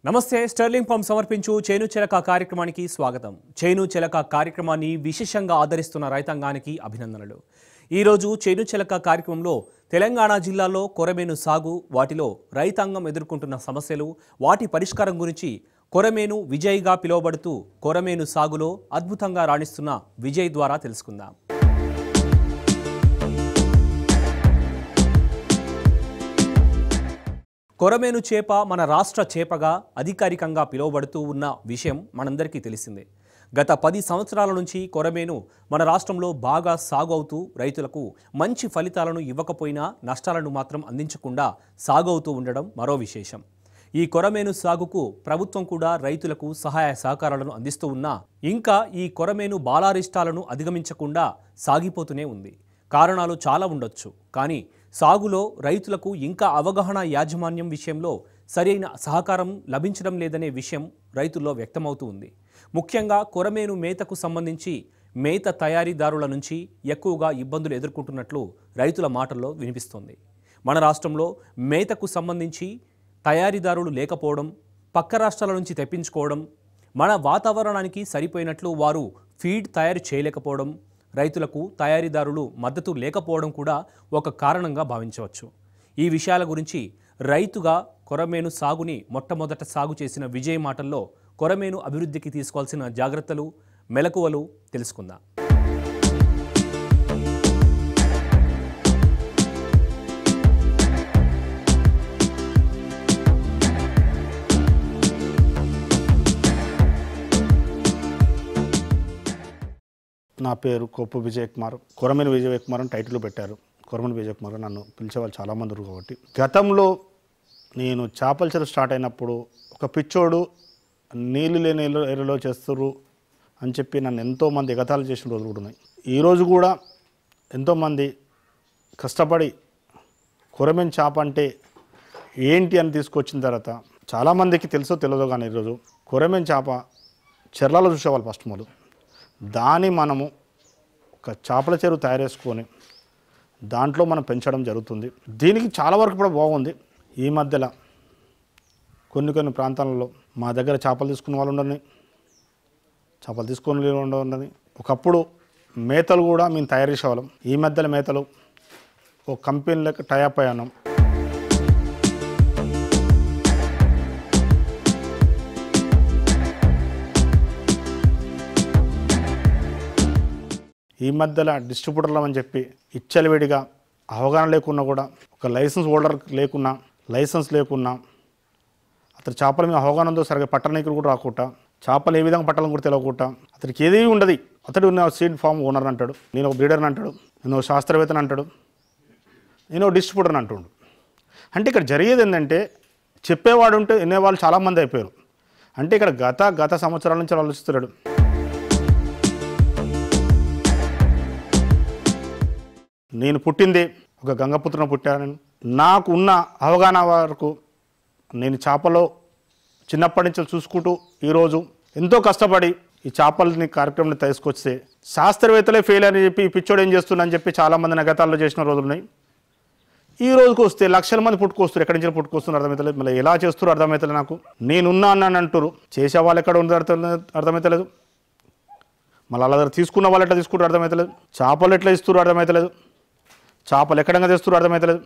నమస్తే sterling pump సమర్పించు చేను చెలక కార్యక్రమానికి స్వాగతం చేను చెలక కార్యక్రమాన్ని విశేషంగా ఆదరిస్తున్న రైతాంగానికి అభినందనలు ఈరోజు చేను చెలక కార్యక్రమంలో తెలంగాణ జిల్లాలో కొరమేను సాగు వాటిలో రైతాంగం ఎదుర్కొంటున్న సమస్యలు వాటి పరిష్కారం గురించి కొరమేను విజయ్గా పిలువబడుతూ కొరమేను సాగులో అద్భుతంగా రాణిస్తున్న విజయ్ ద్వారా తెలుసుకుందాం కొరమేను చేప మన రాష్ట్ర చేపగా అధికారికంగా పిలువబడుతూ ఉన్న విషయం మనందరికీ తెలిసిందే గత పది సంవత్సరాల నుంచి కొరమేను మన రాష్ట్రంలో బాగా సాగు అవుతూ రైతులకు మంచి ఫలితాలను ఇవ్వకపోయినా నష్టాలను మాత్రం అందించకుండా సాగు అవుతూ ఉండడం మరో విశేషం ఈ కొరమేను సాగుకు ప్రభుత్వం కూడా రైతులకు సహాయ సహకారాలను అందిస్తూ ఉన్నా ఇంకా ఈ కొరమేను బాలారిష్టాలను అధిగమించకుండా సాగిపోతూనే ఉంది కారణాలు చాలా ఉండొచ్చు కానీ సాగులో రైతులకు ఇంకా అవగాహన యాజమాన్యం విషయంలో సరైన సహకారం లభించడం లేదనే విషయం రైతుల్లో వ్యక్తమవుతూ ఉంది ముఖ్యంగా కొరమేను మేతకు సంబంధించి మేత తయారీదారుల నుంచి ఎక్కువగా ఇబ్బందులు ఎదుర్కొంటున్నట్లు రైతుల మాటల్లో వినిపిస్తోంది మన రాష్ట్రంలో మేతకు సంబంధించి తయారీదారులు లేకపోవడం పక్క రాష్ట్రాల నుంచి తెప్పించుకోవడం మన వాతావరణానికి సరిపోయినట్లు వారు ఫీడ్ తయారు చేయలేకపోవడం రైతులకు తయారీదారులు మద్దతు లేకపోవడం కూడా ఒక కారణంగా భావించవచ్చు ఈ విషయాల గురించి రైతుగా కొరమేను సాగుని మొట్టమొదట సాగు చేసిన విజయ్ మాటల్లో కొరమేను అభివృద్ధికి తీసుకోవాల్సిన జాగ్రత్తలు మెలకువలు తెలుసుకుందాం నా పేరు కొప్పు విజయ్ కుమార్ కొరమేని విజయ్ కుమార్ అని టైటిల్ పెట్టారు కొరమేని విజయ్ కుమార్ అని నన్ను పిలిచేవాళ్ళు చాలామంది ఉన్నారు కాబట్టి గతంలో నేను చేపల చెరువు స్టార్ట్ అయినప్పుడు ఒక పిచ్చోడు నీళ్ళు లేని ఎర్ర- ఎర్రలో చేస్తారు అని చెప్పి నన్ను ఎంతోమంది ఎగతాళి చేసిన రోజులు కూడా ఉన్నాయి ఈరోజు కూడా ఎంతోమంది కష్టపడి కొరమేని చేప అంటే ఏంటి అని తీసుకొచ్చిన తర్వాత చాలామందికి తెలుసో తెలియదో కానీ ఈరోజు కొరమేని చేప చెర్లలో చూసేవాళ్ళు ఫస్ట్ మొదలు దాన్ని మనము ఒక చేపల చెరువు తయారు చేసుకొని దాంట్లో మనం పెంచడం జరుగుతుంది దీనికి చాలా వరకు కూడా బాగుంది ఈ మధ్యలో కొన్ని కొన్ని ప్రాంతాలలో మా దగ్గర చేపలు తీసుకున్న వాళ్ళు ఉండని చేపలు తీసుకొని వాళ్ళు ఉండని ఒకప్పుడు మేతలు కూడా మేము తయారు చేసేవాళ్ళం ఈ మధ్యలో మేతలు ఒక కంపెనీలకు టైఅప్ అయ్యాను ఈ మధ్యలో డిస్ట్రిబ్యూటర్లు అని చెప్పి ఇచ్చలవిడిగా అవగాహన లేకున్నా కూడా ఒక లైసెన్స్ హోల్డర్ లేకున్నా లైసెన్స్ లేకున్నా అతను చేపల మీద అవగాహన ఉందో సరిగ్గా పట్టణీకులు కూడా రాకుండా చేపలు ఏ విధంగా పట్టాలని కూడా తెలియకుండా అతనికి ఏది ఉండదు అతడు నా సీడ్ ఫామ్ ఓనర్ అంటాడు నేను ఒక బ్రీడర్ని అంటాడు నేను ఒక శాస్త్రవేత్తని అంటాడు నేను ఒక డిస్ట్రిబ్యూటర్ని అంటుండు అంటే ఇక్కడ జరిగేది ఏంటంటే చెప్పేవాడు ఉంటే వినేవాళ్ళు చాలామంది అయిపోయారు అంటే ఇక్కడ గత గత సంవత్సరాల నుంచి ఆలోచిస్తున్నాడు నేను పుట్టింది ఒక గంగపుత్రున పుట్టాను నాకు ఉన్న అవగాహన వరకు నేను చేపలో చిన్నప్పటి నుంచి చూసుకుంటూ ఈరోజు ఎంతో కష్టపడి ఈ చేపలని కార్యక్రమాన్ని తీసుకొస్తే శాస్త్రవేత్తలే ఫెయిల్ అని చెప్పి ఈ పిచ్చోడు ఏం చేస్తున్నా అని చెప్పి చాలామంది నగతాల్లో చేసిన రోజులు ఉన్నాయి ఈ రోజుకి వస్తే లక్షల మంది పుట్టుకొస్తారు ఎక్కడి నుంచి పుట్టుకొస్తున్నారు అర్థమవుతలేదు మళ్ళీ ఎలా చేస్తారు అర్థమవుతలేదు నాకు నేనున్నా అన్నాను అంటారు చేసే వాళ్ళు ఎక్కడ ఉందో అర్థం అర్థమవుతలేదు మళ్ళీ అలా తీసుకున్న వాళ్ళు ఎట్లా తీసుకుంటారు అర్థమవుతలేదు చేపలు ఎట్లా ఇస్తారు అర్థమవుతలేదు చేపలు ఎక్కడంగా తెస్తారు అర్థమవుతలేదు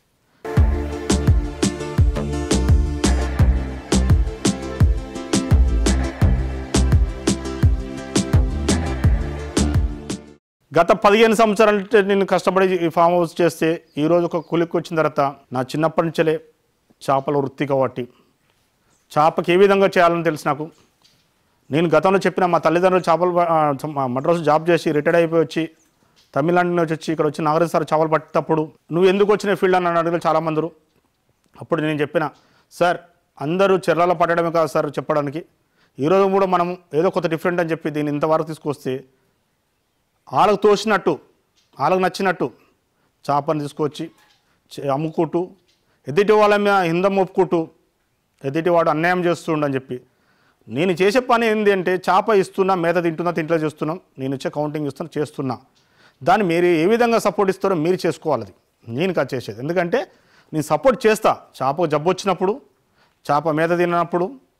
గత పదిహేను సంవత్సరాలు అంటే నేను కష్టపడి ఈ ఫామ్ హౌస్ చేస్తే ఈరోజు ఒక కులికి వచ్చిన తర్వాత నా చిన్నప్పటి నుంచే చేపల వృత్తి కాబట్టి చేపకి ఏ విధంగా చేయాలని తెలుసు నాకు నేను గతంలో చెప్పిన మా తల్లిదండ్రులు చేపలు ప- ఆ, మా మద్రాసు జాబ్ చేసి రిటైర్డ్ అయిపోయి వచ్చి తమిళనాడు నుంచి వచ్చి ఇక్కడ వచ్చి నాగరాజు సార్ చేపలు పట్టేటప్పుడు నువ్వు ఎందుకు వచ్చిన ఫీల్డ్ అని నన్ను అడిగారు చాలామందరు అప్పుడు నేను చెప్పిన సార్ అందరూ చెర్లలో పట్టడమే కాదు సార్ చెప్పడానికి ఈరోజు కూడా మనం ఏదో కొత్త డిఫరెంట్ అని చెప్పి దీన్ని ఇంతవరకు తీసుకొస్తే వాళ్ళకు తోసినట్టు వాళ్ళకు నచ్చినట్టు చేపను తీసుకొచ్చి చే- అమ్ముకుంటూ ఎదుటి వాళ్ళ మీద హిందం ఒప్పుకుంటూ ఎదుటి వాడు అన్యాయం చేస్తుండని చెప్పి నేను చేసే పని ఏంటి అంటే చేప ఇస్తున్నా మేత తింటున్నా తింట్లో చేస్తున్నాం నేను ఇచ్చే కౌంటింగ్ ఇస్తున్నా చేస్తున్నా దాన్ని మీరు ఏ విధంగా సపోర్ట్ ఇస్తారో మీరు చేసుకోవాలి అది నేను కాదు చేసేది ఎందుకంటే నేను సపోర్ట్ చేస్తా చేపకు జబ్బు వచ్చినప్పుడు చేప మేత తిన్నప్పుడు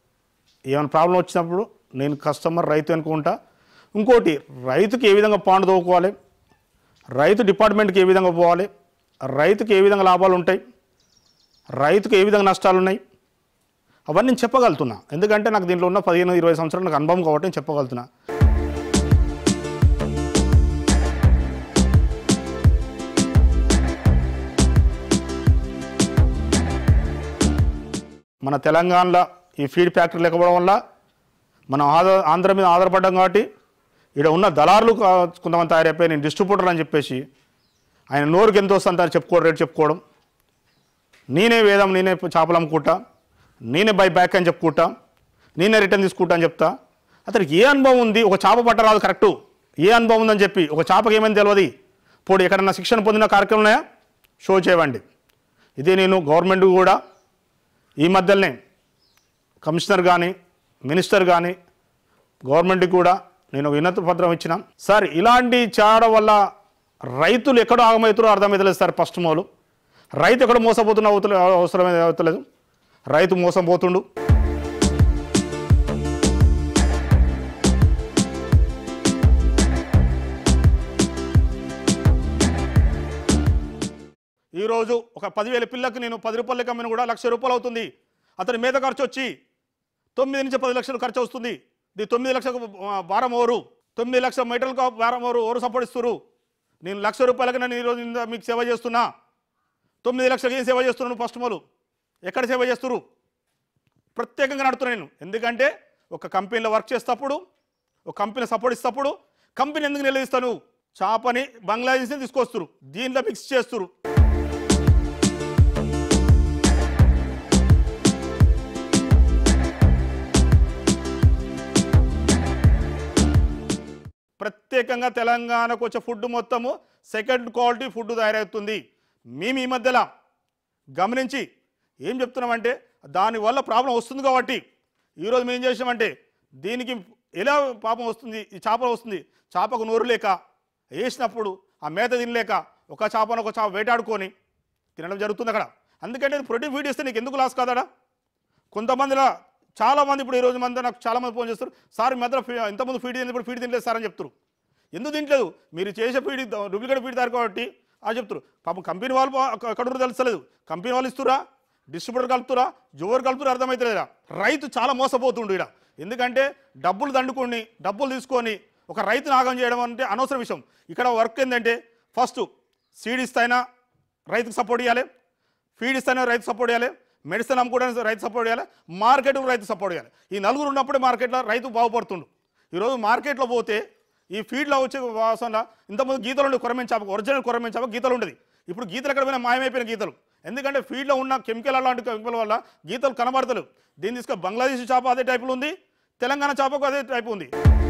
ఏమైనా ప్రాబ్లం వచ్చినప్పుడు నేను కస్టమర్ రైతు అనుకుంటా ఇంకోటి రైతుకి ఏ విధంగా పాండు తోవుకోవాలి రైతు డిపార్ట్మెంట్కి ఏ విధంగా పోవాలి రైతుకి ఏ విధంగా లాభాలు ఉంటాయి రైతుకు ఏ విధంగా నష్టాలు ఉన్నాయి అవన్నీ నేను చెప్పగలుగుతున్నా ఎందుకంటే నాకు దీంట్లో ఉన్న పదిహేను ఇరవై సంవత్సరాలు నాకు అనుభవం కాబట్టి నేను చెప్పగలుగుతున్నా మన తెలంగాణలో ఈ ఫీడ్ ఫ్యాక్టరీ లేకపోవడం వల్ల మనం ఆధార ఆంధ్ర మీద ఆధారపడ్డాం కాబట్టి ఇక్కడ ఉన్న దళారులు కా- కొంతమంది తయారైపోయి నేను డిస్ట్రిబ్యూటర్ అని చెప్పేసి ఆయన నోరుకి ఎంత వస్తుందో అంత చెప్పుకోవడం రేటు చెప్పుకోవడం నేనే వేదం నేనే చేపలు అమ్ముకుంటా నేనే బై బ్యాక్ అని చెప్పుకుంటా నేనే రిటర్న్ తీసుకుంటా అని చెప్తా అతనికి ఏ అనుభవం ఉంది ఒక చేప పట్ట రాదు కరెక్టు ఏ అనుభవం ఉందని చెప్పి ఒక చేపకి ఏమైంది తెలియదు పోటీ ఎక్కడన్నా శిక్షణ పొందిన కార్యక్రమం ఉన్నాయా షో చేయవండి ఇదే నేను గవర్నమెంట్ కూడా ఈ మధ్యలోనే కమిషనర్ కానీ మినిస్టర్ కానీ గవర్నమెంట్కి కూడా నేను ఒక వినతి పత్రం ఇచ్చిన సార్ ఇలాంటి చేయడం వల్ల రైతులు ఎక్కడో ఆగమవుతారో అర్థమవుతలేదు సార్ ఫస్ట్ మోలు రైతు ఎక్కడ మోసపోతున్న అవుతలే అవసరమే అవుతలేదు రైతు మోసం పోతుండు ఈరోజు ఒక పదివేల పిల్లకి నేను పది రూపాయల కమ్మిన కూడా లక్ష రూపాయలు అవుతుంది అతని మీద ఖర్చు వచ్చి తొమ్మిది నుంచి పది లక్షలు ఖర్చు వస్తుంది ఇది తొమ్మిది లక్షలకు ఆ, భారం ఓరు తొమ్మిది లక్షల మీటర్లకు భారం ఓరు ఓరు సంపాదిస్తున్నారు నేను లక్ష రూపాయలకి నేను ఈరోజు ఇంత మీకు సేవ చేస్తున్నా తొమ్మిది లక్షలకి ఏం సేవ చేస్తున్నాను ఫస్ట్ మొదలు ఎక్కడ సేవ చేస్తున్నారు ప్రత్యేకంగా నడుతున్నాను నేను ఎందుకంటే ఒక కంపెనీలో వర్క్ చేసేటప్పుడు ఒక కంపెనీ సపోర్ట్ ఇస్తప్పుడు కంపెనీ ఎందుకు నిలదీస్తాను చేపని బంగ్లాదేశ్ నుంచి తీసుకొస్తారు దీంట్లో మిక్స్ చేస్తారు ప్రత్యేకంగా తెలంగాణకు వచ్చే ఫుడ్ మొత్తము సెకండ్ క్వాలిటీ ఫుడ్ తయారవుతుంది మేము ఈ మధ్యలో గమనించి ఏం చెప్తున్నామంటే దానివల్ల ప్రాబ్లం వస్తుంది కాబట్టి ఈరోజు మేము ఏం చేసామంటే దీనికి ఎలా పాపం వస్తుంది ఈ చేప వస్తుంది చేపకు నోరు లేక వేసినప్పుడు ఆ మేత తినలేక ఒక చేపను ఒక చేప వేటాడుకొని తినడం జరుగుతుంది అక్కడ అందుకంటే నేను ప్రోటీన్ ఫీడ్ ఇస్తే నీకు ఎందుకు లాస్ కాదాడా కొంతమందిలో చాలా మంది ఇప్పుడు ఈ రోజు మంది నాకు చాలా మంది ఫోన్ చేస్తారు సార్ మీ మధ్య ఫీ- ఇంతకుముందు ఫీడ్ తింది ఇప్పుడు ఫీడ్ తినలేదు సార్ అని చెప్తారు ఎందుకు తింటలేదు మీరు చేసే ఫీడ్ డూప్లికేట్ ఫీడ్ తయారు కాబట్టి అది చెప్తారు పాపం కంపెనీ వాళ్ళు పా- ఎక్కడ తెలుస్తలేదు కంపెనీ వాళ్ళు ఇస్తురా డిస్ట్రిబ్యూటర్ కలుపుతురా జోవర్ కలుపుతురా అర్థమవుతలేదా రైతు చాలా మోసపోతుండు ఇక్కడ ఎందుకంటే డబ్బులు దండుకొని డబ్బులు తీసుకొని ఒక రైతు నాగం చేయడం అంటే అనవసర విషయం ఇక్కడ వర్క్ ఏంటంటే ఫస్ట్ సీడ్ ఇస్తైనా రైతుకు సపోర్ట్ ఇవ్వాలి ఫీడ్ ఇస్తేనే రైతు సపోర్ట్ చేయాలి మెడిసిన్ అమ్ముకోవడానికి రైతు సపోర్ట్ చేయాలి మార్కెట్ రైతు సపోర్ట్ చేయాలి ఈ నలుగురు ఉన్నప్పుడే మార్కెట్లో రైతు బాగుపడుతుండు ఈరోజు మార్కెట్లో పోతే ఈ ఫీడ్లో వచ్చే వాసన ఇంతకుముందు గీతలు ఉండే కొరమేం చేప ఒరిజినల్ కొరమేం చేప గీతలు ఉండేది ఇప్పుడు గీతలు ఎక్కడ పోయినా మాయమైపోయిన గీతలు ఎందుకంటే ఫీడ్లో ఉన్న కెమికల్ అలాంటి కెమికల్ వల్ల గీతలు కనబడతలేవు దీన్ని తీసుకొని బంగ్లాదేశ్ చేప అదే టైపులో ఉంది తెలంగాణ చేపకు అదే టైపు ఉంది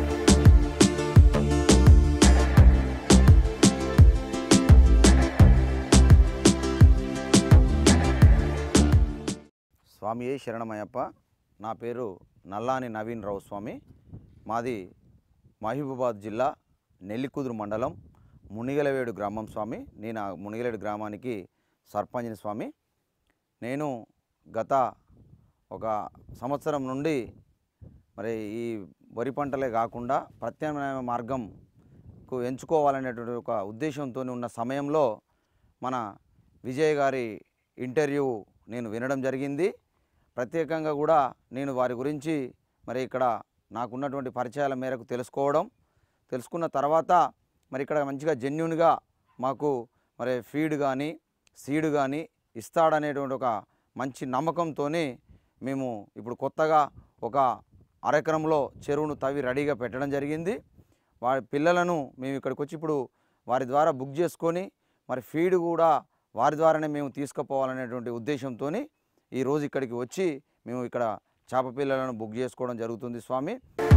స్వామియే శరణమయ్యప్ప నా పేరు నల్లాని నవీన్ రావు స్వామి మాది మహబూబాద్ జిల్లా నెల్లికుదురు మండలం మునిగలవేడు గ్రామం స్వామి నేను ఆ మునిగలేడు గ్రామానికి సర్పంచ్ని స్వామి నేను గత ఒక సంవత్సరం నుండి మరి ఈ వరి పంటలే కాకుండా ప్రత్యామ్నాయ మార్గంకు ఎంచుకోవాలనేటువంటి ఒక ఉద్దేశంతో ఉన్న సమయంలో మన విజయ్ గారి ఇంటర్వ్యూ నేను వినడం జరిగింది ప్రత్యేకంగా కూడా నేను వారి గురించి మరి ఇక్కడ నాకున్నటువంటి పరిచయాల మేరకు తెలుసుకోవడం తెలుసుకున్న తర్వాత మరి ఇక్కడ మంచిగా జెన్యున్గా మాకు మరి ఫీడ్ కానీ సీడ్ కానీ ఇస్తాడనేటువంటి ఒక మంచి నమ్మకంతో మేము ఇప్పుడు కొత్తగా ఒక అరెకరంలో చెరువును తవ్వి రెడీగా పెట్టడం జరిగింది వారి పిల్లలను మేము ఇక్కడికి వచ్చి ఇప్పుడు వారి ద్వారా బుక్ చేసుకొని మరి ఫీడ్ కూడా వారి ద్వారానే మేము తీసుకుపోవాలనేటువంటి ఉద్దేశంతో ఈరోజు ఇక్కడికి వచ్చి మేము ఇక్కడ చేప పిల్లలను బుక్ చేసుకోవడం జరుగుతుంది స్వామి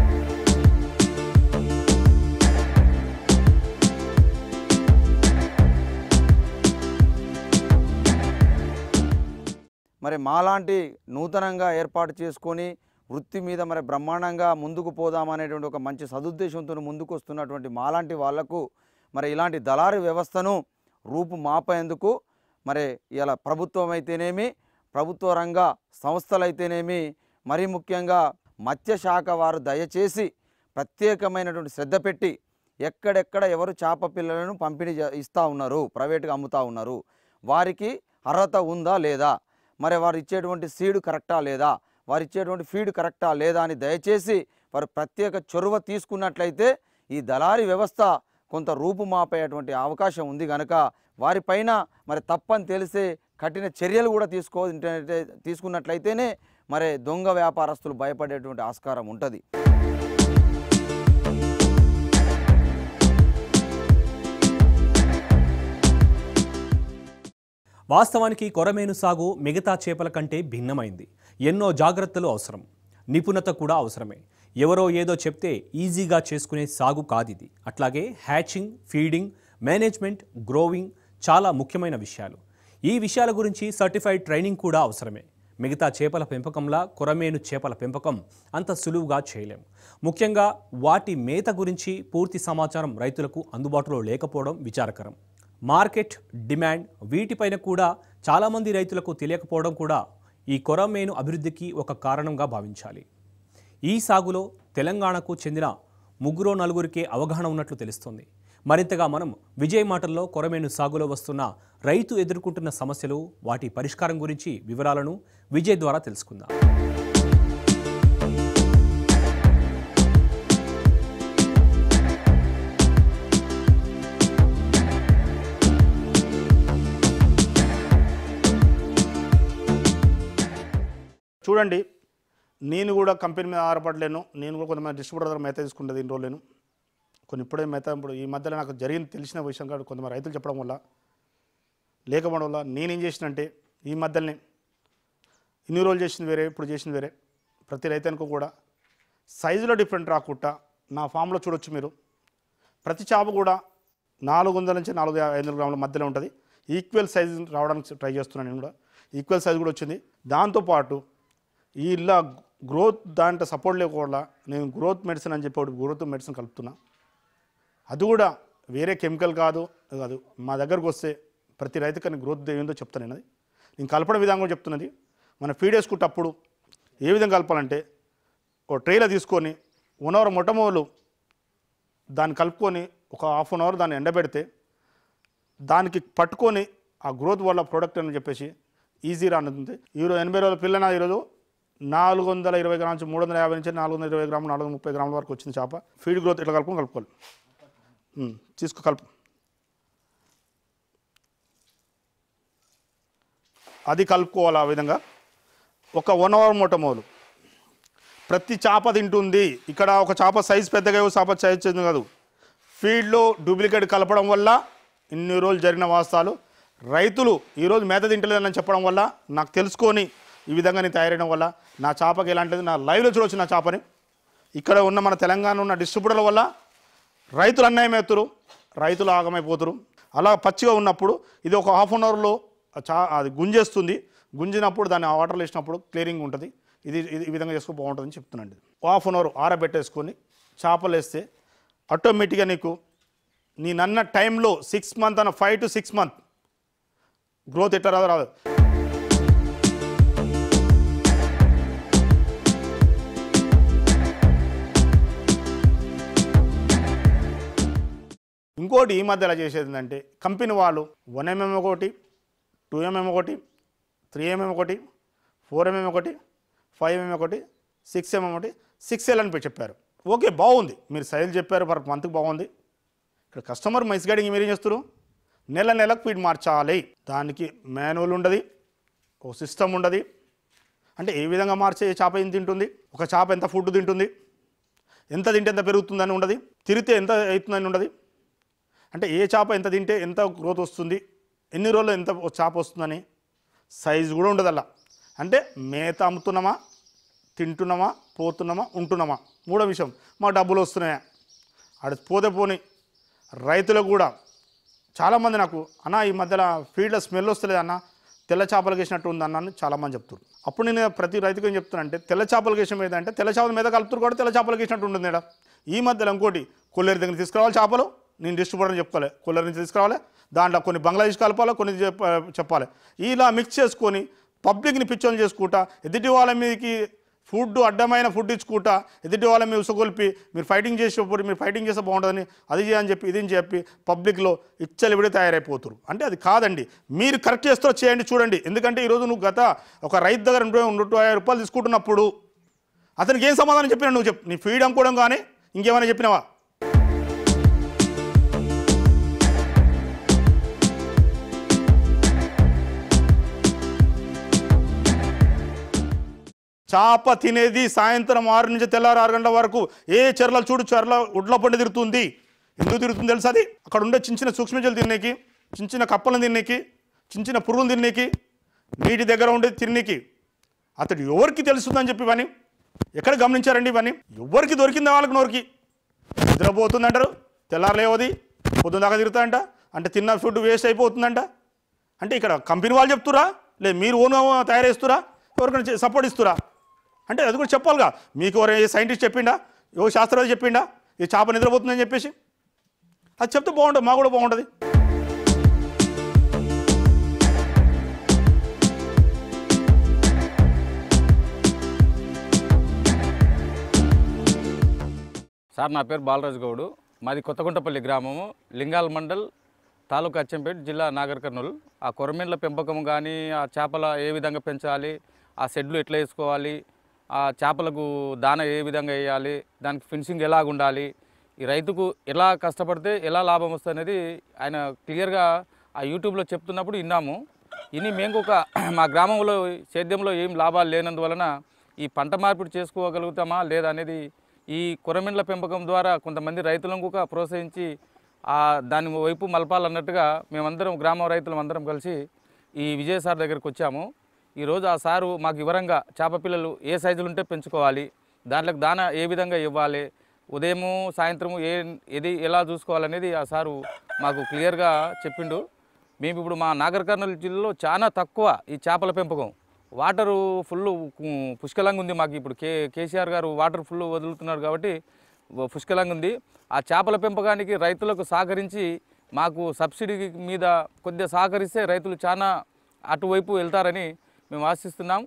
మరి మాలాంటి నూతనంగా ఏర్పాటు చేసుకొని వృత్తి మీద మరి బ్రహ్మాండంగా ముందుకు పోదామనేటువంటి ఒక మంచి సదుద్దేశంతో ముందుకు వస్తున్నటువంటి మాలాంటి వాళ్లకు మరి ఇలాంటి దళారీ వ్యవస్థను రూపు మాపేందుకు మరి ఇలా ప్రభుత్వం అయితేనేమి ప్రభుత్వ రంగ సంస్థలు అయితేనేమి మరీ ముఖ్యంగా మత్స్యశాఖ వారు దయచేసి ప్రత్యేకమైనటువంటి శ్రద్ధ పెట్టి ఎక్కడెక్కడ ఎవరు చేప పిల్లలను పంపిణీ చే- ఇస్తూ ఉన్నారు ప్రైవేట్గా అమ్ముతూ ఉన్నారు వారికి అర్హత ఉందా లేదా మరి వారు ఇచ్చేటువంటి సీడ్ కరెక్టా లేదా వారు ఇచ్చేటువంటి ఫీడ్ కరెక్టా లేదా అని దయచేసి వారు ప్రత్యేక చొరవ తీసుకున్నట్లయితే ఈ దళారీ వ్యవస్థ కొంత రూపుమాపేటువంటి అవకాశం ఉంది కనుక వారిపైన మరి తప్పని తెలిసే కఠిన చర్యలు కూడా తీసుకో తీసుకున్నట్లయితేనే మరి దొంగ వ్యాపారస్తులు భయపడేటువంటి ఆస్కారం ఉంటుంది వాస్తవానికి కొరమేను సాగు మిగతా చేపల కంటే భిన్నమైంది ఎన్నో జాగ్రత్తలు అవసరం నిపుణత కూడా అవసరమే ఎవరో ఏదో చెప్తే ఈజీగా చేసుకునే సాగు కాదిది అట్లాగే హ్యాచింగ్ ఫీడింగ్ మేనేజ్మెంట్ గ్రోవింగ్ చాలా ముఖ్యమైన విషయాలు ఈ విషయాల గురించి సర్టిఫైడ్ ట్రైనింగ్ కూడా అవసరమే మిగతా చేపల పెంపకంలా కొరమేను చేపల పెంపకం అంత సులువుగా చేయలేం ముఖ్యంగా వాటి మేత గురించి పూర్తి సమాచారం రైతులకు అందుబాటులో లేకపోవడం విచారకరం మార్కెట్ డిమాండ్ వీటిపైన కూడా చాలామంది రైతులకు తెలియకపోవడం కూడా ఈ కొరమేను అభివృద్ధికి ఒక కారణంగా భావించాలి ఈ సాగులో తెలంగాణకు చెందిన ముగ్గురో నలుగురికే అవగాహన ఉన్నట్లు తెలుస్తోంది మరింతగా మనం విజయ్ మాటల్లో కొరమేను సాగులో వస్తున్న రైతు ఎదుర్కొంటున్న సమస్యలు వాటి పరిష్కారం గురించి వివరాలను విజయ్ ద్వారా తెలుసుకుందాం చూడండి నేను కూడా కంపెనీ మీద ఆధారపడలేను నేను కూడా కొంతమంది డిస్ట్రిబ్యూటర్ దగ్గర మేత తీసుకుంటుంది ఇన్ని రోజులేను కొన్ని ఇప్పుడే మేత ఇప్పుడు ఈ మధ్యలో నాకు జరిగిన తెలిసిన విషయం కాదు కొంతమంది రైతులు చెప్పడం వల్ల లేకపోవడం వల్ల నేనేం చేసినంటే ఈ మధ్యలోనే ఇన్ని రోజులు చేసింది వేరే ఇప్పుడు చేసింది వేరే ప్రతి రైతునికి కూడా సైజులో డిఫరెంట్ రాకుండా నా ఫామ్లో చూడొచ్చు మీరు ప్రతి చేప కూడా నాలుగు వందల నుంచి నాలుగు యా- ఐదు వందల గ్రాముల మధ్యలో ఉంటుంది ఈక్వల్ సైజ్ రావడానికి ట్రై చేస్తున్నాను నేను కూడా ఈక్వల్ సైజ్ కూడా వచ్చింది దాంతోపాటు ఈ ఇలా గ్రోత్ దాంట్లో సపోర్ట్ లేకుండా నేను గ్రోత్ మెడిసిన్ అని చెప్పి ఒకటి గ్రోత్ మెడిసిన్ కలుపుతున్నా అది కూడా వేరే కెమికల్ కాదు కాదు మా దగ్గరకు వస్తే ప్రతి రైతుకని గ్రోత్ ఏందో చెప్తాను నేను అది నేను కలపడం విధానం కూడా చెప్తున్నది మనం ఫీడ్ వేసుకుంటప్పుడు ఏ విధంగా కలపాలంటే ఒక ట్రైలో తీసుకొని వన్ అవర్ మొట్టమొదలు దాన్ని కలుపుకొని ఒక హాఫ్ అన్ అవర్ దాన్ని ఎండబెడితే దానికి పట్టుకొని ఆ గ్రోత్ వల్ల ప్రోడక్ట్ అని చెప్పేసి ఈజీ రానుంది ఈరోజు ఎనభై రోజుల పిల్లన ఈరోజు నాలుగు వందల ఇరవై గ్రాముల నుంచి మూడు వందల యాభై నుంచి నాలుగు వందల ఇరవై గ్రాములు నాలుగు వందల ముప్పై గ్రాముల వరకు వచ్చింది చేప ఫీడ్ గ్రోత్ ఇట్లా కలుపుకొని కలుపుకోవాలి ఉమ్, తీసుకో కలుపు అది కలుపుకోవాలి ఆ విధంగా ఒక వన్ అవర్ మొట్టమొదలు ప్రతి చేప తింటుంది ఇక్కడ ఒక చేప సైజ్ పెద్దగా ఒక చేప సైజ్ చిన్నది కాదు ఫీల్డ్లో డూప్లికేట్ కలపడం వల్ల ఇన్ని రోజులు జరిగిన వాస్తవాలు రైతులు ఈరోజు మేత తింటలేదని చెప్పడం వల్ల నాకు తెలుసుకొని ఈ విధంగా నేను తయారైన వల్ల నా చేపకి ఎలాంటిది నా లైవ్లో చూడొచ్చు నా చేపని ఇక్కడ ఉన్న మన తెలంగాణ ఉన్న డిస్ట్రిబ్యూటర్ల వల్ల రైతులు అన్యాయం ఎత్తురు రైతులు ఆగమైపోతురు అలా పచ్చిగా ఉన్నప్పుడు ఇది ఒక హాఫ్ అన్ అవర్లో చా అది గుంజేస్తుంది గుంజినప్పుడు దాన్ని ఆ వాటర్లో వేసినప్పుడు క్లియరింగ్ ఉంటుంది ఇది ఇది ఈ విధంగా చేసుకో బాగుంటుందని చెప్తున్నాండి హాఫ్ అన్ అవర్ ఆరబెట్టేసుకొని చేపలు వేస్తే ఆటోమేటిక్గా నీకు నేనన్న టైంలో సిక్స్ మంత్ అన్న five to six month growth ఎట్లా రాదు రాదు ఇంకోటి ఈ మధ్య ఎలా చేసేది ఏంటంటే కంపెనీ వాళ్ళు వన్ ఎంఎం ఒకటి టూ ఎంఎం ఒకటి త్రీ ఎంఎం ఒకటి ఫోర్ ఎంఎం ఒకటి ఫైవ్ ఎంఎం ఒకటి సిక్స్ ఎంఎం ఒకటి సిక్స్ ఎల్ అని చెప్పారు ఓకే బాగుంది మీరు సైజ్ చెప్పారు పర్ మంత్కి బాగుంది ఇక్కడ కస్టమర్ మైస్ గైడింగ్ మీరు ఏం చేస్తారు నెల నెలకు ఫీడ్ మార్చాలి దానికి మాన్యువల్ ఉండదు ఓ సిస్టమ్ ఉండదు అంటే ఏ విధంగా మార్చే చేప ఏం తింటుంది ఒక చేప ఎంత ఫుడ్ తింటుంది ఎంత తింటే ఎంత పెరుగుతుందని ఉండదు తిరిగితే ఎంత అవుతుందని ఉండదు అంటే ఏ చేప ఎంత తింటే ఎంత గ్రోత్ వస్తుంది ఎన్ని రోజులు ఎంత చేప వస్తుందని సైజు కూడా ఉండదు అలా అంటే మేత అమ్ముతున్నామా తింటున్నామా పోతున్నామా ఉంటున్నామా మూడో విషయం మా డబ్బులు వస్తున్నాయా ఆడ పోతే పోని రైతులకు కూడా చాలామంది నాకు అన్న ఈ మధ్యలో ఫీల్డ్లో స్మెల్ వస్తలేదు అన్న తెల్ల చేపలు వేసినట్టు ఉంది అన్న అని చాలామంది చెప్తారు అప్పుడు నేను ప్రతి రైతుకి ఏం చెప్తున్నా అంటే తెల్ల చేపలు వేసిన మీద అంటే తెల్ల చేపల మీద కలుపుతారు కూడా తెల్ల చేపలు వేసినట్టు ఉంటుంది ఈడ. ఈ మధ్యలో ఇంకోటి కొల్లేరు దగ్గర తీసుకురావాలి చేపలు నేను డిస్ట్రిబ్యూటర్ చెప్పుకోవాలి కొల్లేరు నుంచి తీసుకురావాలి దాంట్లో కొన్ని బంగ్లాదేశ్ కలపాలి కొన్ని చెప్ప- చెప్పాలి ఇలా మిక్స్ చేసుకొని పబ్లిక్ని పిచ్చోని చేసుకుంటా ఎదుటి వాళ్ళ మీదకి ఫుడ్ అడ్డమైన ఫుడ్ ఇచ్చుకుంటా ఎదుటి వాళ్ళ మీ ఉసగొల్పి మీరు ఫైటింగ్ చేసేప్పుడు మీరు ఫైటింగ్ చేస్తే బాగుంటుందని అది చేయని చెప్పి ఇది అని చెప్పి పబ్లిక్లో ఇచ్చలివిడి తయారైపోతురు అంటే అది కాదండి మీరు కరెక్ట్ చేస్తో చేయండి చూడండి ఎందుకంటే ఈరోజు నువ్వు గత ఒక రైతు దగ్గర నూట నూట యాభై రూపాయలు తీసుకుంటున్నప్పుడు అతనికి ఏం సమాధానం చెప్పినా నువ్వు చెప్పు నీ ఫీడ్ అమ్ముకోవడం కానీ ఇంకేమైనా చెప్పినావా చేప తినేది సాయంత్రం ఆరు నుంచి తెల్లారు ఆరు గంటల వరకు ఏ చెర్ల చూడు చెర్ల ఉడ్ల పండి తిరుగుతుంది ఎందుకు తిరుగుతుంది తెలుసా అది అక్కడ ఉండే చిన్న చిన్న సూక్ష్మజీవులు తినేకి చిన్న చిన్న కప్పలను తినేకి చిన్న చిన్న పురుగులు తినేకి నీటి దగ్గర ఉండే తినేకి అతడు ఎవరికి తెలుస్తుందని చెప్పి ఇవన్నీ ఎక్కడ గమనించారండి ఇవన్నీ ఎవరికి దొరికిందా వాళ్ళకి నోరికి నిద్రపోతుంది అంటారు తెల్లారలేవది పొద్దున దాకా తిరుగుతాయంట అంటే తిన్న ఫుడ్ వేస్ట్ అయిపోతుందంట అంటే ఇక్కడ కంపెనీ వాళ్ళు చెప్తురా లేదు మీరు ఓన్ తయారు చేస్తురా ఎవరికైనా సపోర్ట్ ఇస్తురా అంటే అది కూడా చెప్పాలిగా మీకు ఎవరు ఏ సైంటిస్ట్ చెప్పిండా ఏ శాస్త్రవేత్త చెప్పిండా ఈ చేప నిద్రపోతుందని చెప్పేసి అది చెప్తే బాగుంటుంది మా కూడా బాగుంటుంది సార్ నా పేరు బాలరాజు గౌడు మాది కొత్తగుంటపల్లి గ్రామము లింగాల మండల్ తాలూకా అచ్చంపేట జిల్లా నాగర్ కర్నూలు ఆ కొరమీన్ల పెంపకం కానీ ఆ చేపల ఏ విధంగా పెంచాలి ఆ షెడ్లు ఎట్లా వేసుకోవాలి ఆ చేపలకు దాన ఏ విధంగా వేయాలి దానికి ఫినిషింగ్ ఎలాగ ఉండాలి ఈ రైతుకు ఎలా కష్టపడితే ఎలా లాభం వస్తుంది అనేది ఆయన క్లియర్గా ఆ యూట్యూబ్లో చెప్తున్నప్పుడు విన్నాము ఇని మేము ఒక మా గ్రామంలో సేద్యంలో ఏం లాభాలు లేనందువలన ఈ పంట మార్పిడి చేసుకోగలుగుతామా లేదా అనేది ఈ కొరమిండ్ల పెంపకం ద్వారా కొంతమంది రైతులను కూడా ప్రోత్సహించి ఆ దాని వైపు మలపాలన్నట్టుగా మేమందరం గ్రామ రైతులం అందరం కలిసి ఈ విజయ సార్ దగ్గరికి వచ్చాము ఈరోజు ఆ సారు మాకు వివరంగా చేప పిల్లలు ఏ సైజులు ఉంటే పెంచుకోవాలి దాంట్లోకి దాన ఏ విధంగా ఇవ్వాలి ఉదయము సాయంత్రము ఏ ఏది ఎలా చూసుకోవాలనేది ఆ సారు మాకు క్లియర్గా చెప్పిండు మేము ఇప్పుడు మా నాగర్ కర్నూలు జిల్లాలో చాలా తక్కువ ఈ చేపల పెంపకం వాటరు ఫుల్ పుష్కలంగా ఉంది మాకు ఇప్పుడు కే కేసీఆర్ గారు వాటర్ ఫుల్ వదులుతున్నారు కాబట్టి వ- పుష్కలంగా ఉంది ఆ చేపల పెంపకానికి రైతులకు సహకరించి మాకు సబ్సిడీ మీద కొద్దిగా సహకరిస్తే రైతులు చాలా అటువైపు వెళ్తారని మేము ఆశిస్తున్నాం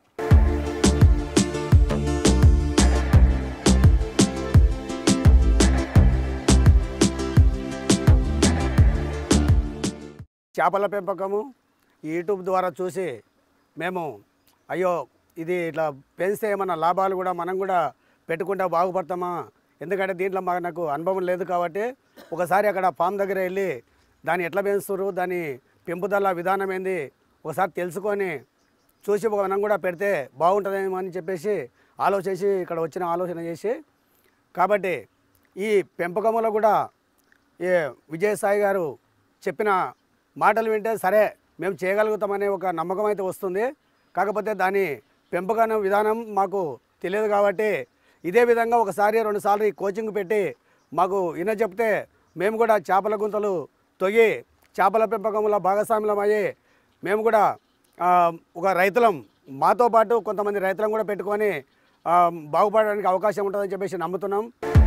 చేపల పెంపకము ఈ యూట్యూబ్ ద్వారా చూసి మేము అయ్యో ఇది ఇట్లా పెంచితే ఏమన్నా లాభాలు కూడా మనం కూడా పెట్టుకుంటే బాగుపడతామా ఎందుకంటే దీంట్లో మనకు అనుభవం లేదు కాబట్టి ఒకసారి అక్కడ ఫామ్ దగ్గర వెళ్ళి దాన్ని ఎట్లా పెంచుతారు దాని పెంపుదల విధానం ఏంది ఒకసారి తెలుసుకొని చూసి మనం కూడా పెడితే బాగుంటుందేమో అని చెప్పేసి ఆలోచించి ఇక్కడ వచ్చిన ఆలోచన చేసి కాబట్టి ఈ పెంపకంలో కూడా ఏ విజయసాయి గారు చెప్పిన మాటలు వింటే సరే మేము చేయగలుగుతామనే ఒక నమ్మకం అయితే వస్తుంది కాకపోతే దాని పెంపకం విధానం మాకు తెలియదు కాబట్టి ఇదే విధంగా ఒకసారి రెండుసార్లు ఈ కోచింగ్ పెట్టి మాకు ఇన చెప్తే మేము కూడా చేపల గుంతలు తొగి చేపల పెంపకంలో భాగస్వాములం అయ్యి మేము కూడా ఆ, ఒక రైతులం మాతో పాటు కొంతమంది రైతులను కూడా పెట్టుకొని ఆ, బాగుపడడానికి అవకాశం ఉంటుందని చెప్పేసి నమ్ముతున్నాం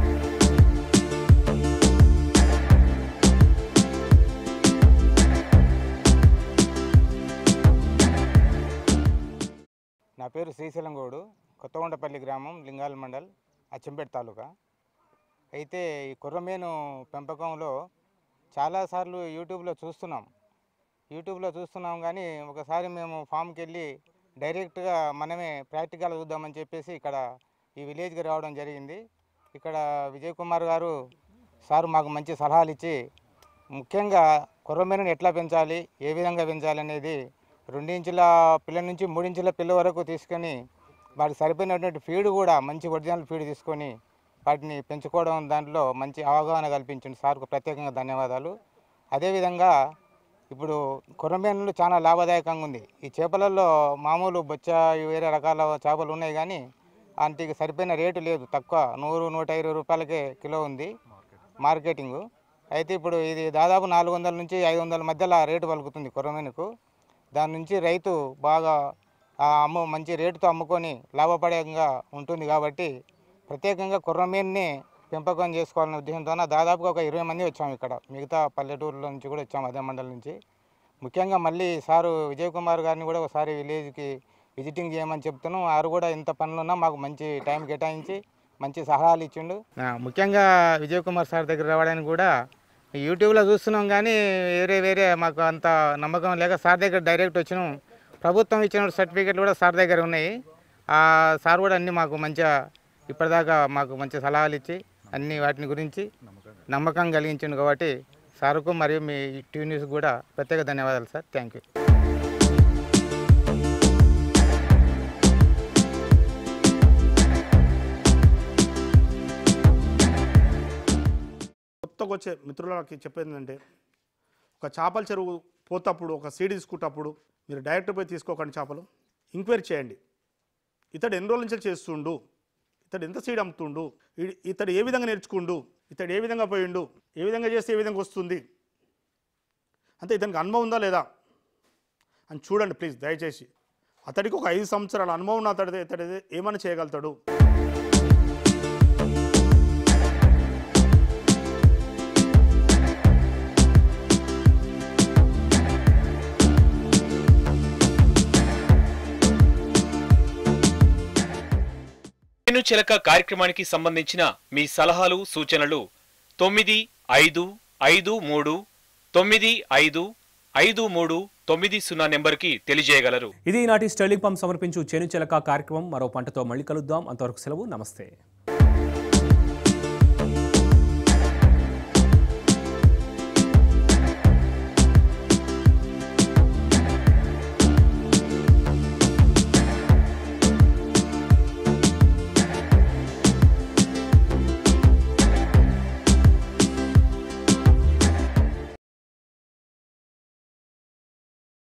నా పేరు శ్రీశైలం గౌడు కొత్తగొండపల్లి గ్రామం లింగాల మండల్ అచ్చంపేట తాలూకా అయితే ఈ కుర్రమేను పెంపకంలో చాలాసార్లు యూట్యూబ్లో చూస్తున్నాం యూట్యూబ్లో చూస్తున్నాం కానీ ఒకసారి మేము ఫామ్కి వెళ్ళి డైరెక్ట్గా మనమే ప్రాక్టికల్ చూద్దామని చెప్పేసి ఇక్కడ ఈ విలేజ్కి రావడం జరిగింది ఇక్కడ విజయ్ కుమార్ గారు సార్ మాకు మంచి సలహాలు ఇచ్చి ముఖ్యంగా కుర్రమీనని ఎట్లా పెంచాలి ఏ విధంగా పెంచాలి అనేది రెండించుల పిల్ల నుంచి మూడించుల పిల్ల వరకు తీసుకొని వాటికి సరిపోయినటువంటి ఫీడ్ కూడా మంచి ఒరిజినల్ ఫీడ్ తీసుకొని వాటిని పెంచుకోవడం దాంట్లో మంచి అవగాహన కల్పించింది సార్కు ప్రత్యేకంగా ధన్యవాదాలు అదేవిధంగా ఇప్పుడు కొర్రమీనులు చాలా లాభదాయకంగా ఉంది ఈ చేపలలో మామూలు బొచ్చ వేరే రకాల చేపలు ఉన్నాయి కానీ వాటికి సరిపోయిన రేటు లేదు తక్కువ నూరు నూట ఇరవై రూపాయలకే కిలో ఉంది మార్కెటింగ్ అయితే ఇప్పుడు ఇది దాదాపు నాలుగు వందల నుంచి ఐదు వందల మధ్యలో రేటు పలుకుతుంది కొర్రమీనుకు దాని నుంచి రైతు బాగా ఆ అమ్ము మంచి రేటుతో అమ్ముకొని లాభపడేంగా ఉంటుంది కాబట్టి ప్రత్యేకంగా కుర్రమీన్ని పెంపకం చేసుకోవాలనే ఉద్దేశంతో దాదాపుగా ఒక ఇరవై మంది వచ్చాము ఇక్కడ మిగతా పల్లెటూరుల నుంచి కూడా వచ్చాము అదే మండలం నుంచి ముఖ్యంగా మళ్ళీ సారు విజయ్ కుమార్ గారిని కూడా ఒకసారి విలేజ్కి విజిటింగ్ చేయమని చెప్తున్నాం వారు కూడా ఎంత పనులున్నా మాకు మంచి టైం కేటాయించి మంచి సలహాలు ఇచ్చిండు ఆ, ముఖ్యంగా విజయ్ కుమార్ సార్ దగ్గర రావడానికి కూడా యూట్యూబ్లో చూస్తున్నాం కానీ వేరే వేరే మాకు అంత నమ్మకం లేక సార్ దగ్గర డైరెక్ట్ వచ్చినాం ప్రభుత్వం ఇచ్చిన సర్టిఫికెట్లు కూడా సార్ దగ్గర ఉన్నాయి ఆ సార్ కూడా అన్ని మాకు మంచిగా ఇప్పటిదాకా మాకు మంచి సలహాలు ఇచ్చి అన్ని వాటిని గురించి నమ్మకం కలిగించిండు కాబట్టి సార్కు మరియు మీ టీవీ న్యూస్ కూడా ప్రత్యేక ధన్యవాదాలు సార్ థ్యాంక్ యూ కొత్తగా వచ్చే మిత్రులకి చెప్పేది ఏంటంటే ఒక చేపల చెరువు పోతప్పుడు ఒక సీడ్ తీసుకుంటప్పుడు మీరు డైరెక్ట్ పోయి తీసుకోకండి చేపలు ఎంక్వైరీ చేయండి ఇతడు ఎన్ని రోజుల నుంచి చేస్తుండు ఇతడు ఎంత సీడ్ అమ్ముతుండు ఈ- ఇతడు ఏ విధంగా నేర్చుకుండు ఇతడు ఏ విధంగా పోయిండు ఏ విధంగా చేస్తే ఏ విధంగా వస్తుంది అంటే ఇతనికి అనుభవం ఉందా లేదా అని చూడండి ప్లీజ్ దయచేసి అతడికి ఒక ఐదు సంవత్సరాల అనుభవం ఉన్న అతడి ఇతడి ఏమైనా చేయగలుగుతాడు నేను చిలక కార్యక్రమానికి సంబంధించిన మీ సలహాలు సూచనలు తొమ్మిది ఐదు ఐదు మూడు తొమ్మిది ఐదు ఐదు మూడు తొమ్మిది సున్నా నెంబర్కి తెలియజేయగలరు ఇది ఈనాటి స్టెర్లింగ్ పంప్ సమర్పించు చేను చిలక కార్యక్రమం మరో పంటతో మళ్ళీ కలుద్దాం అంతవరకు సెలవు నమస్తే